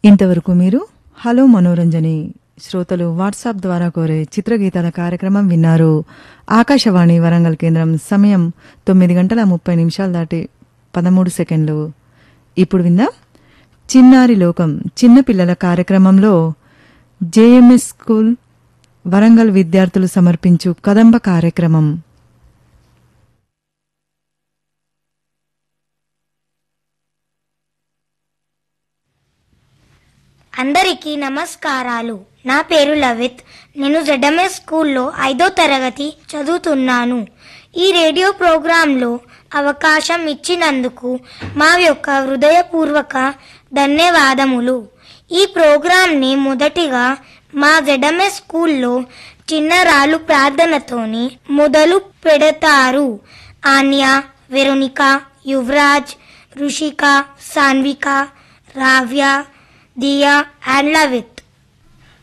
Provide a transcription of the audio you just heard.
ఇంతవరకు మీరు హలో మనోరంజని శ్రోతలు వాట్సాప్ ద్వారా కోరే చిత్రగీతాల కార్యక్రమం విన్నారు ఆకాశవాణి వరంగల్ కేంద్రం సమయం తొమ్మిది గంటల ముప్పై నిమిషాలు దాటి పదమూడు సెకండ్లు ఇప్పుడు విందాం చిన్నారి లోకం చిన్నపిల్లల కార్యక్రమంలో జేఎంఎస్ స్కూల్ వరంగల్ విద్యార్థులు సమర్పించు కదంబ కార్యక్రమం అందరికీ నమస్కారాలు నా పేరు లవిత్ నేను జెడ్ఎంఎస్ స్కూల్లో ఐదో తరగతి చదువుతున్నాను ఈ రేడియో ప్రోగ్రాంలో అవకాశం ఇచ్చినందుకు మా యొక్క హృదయపూర్వక ధన్యవాదములు ఈ ప్రోగ్రాంని మొదటిగా మా జెడ్ఎంఎస్ స్కూల్లో చిన్నరాలు ప్రార్థనతోని మొదలు పెడతారు ఆన్య వెరోనిక యువరాజ్ రుషిక సాన్విక రావ్య దియా అండ్ లవిత్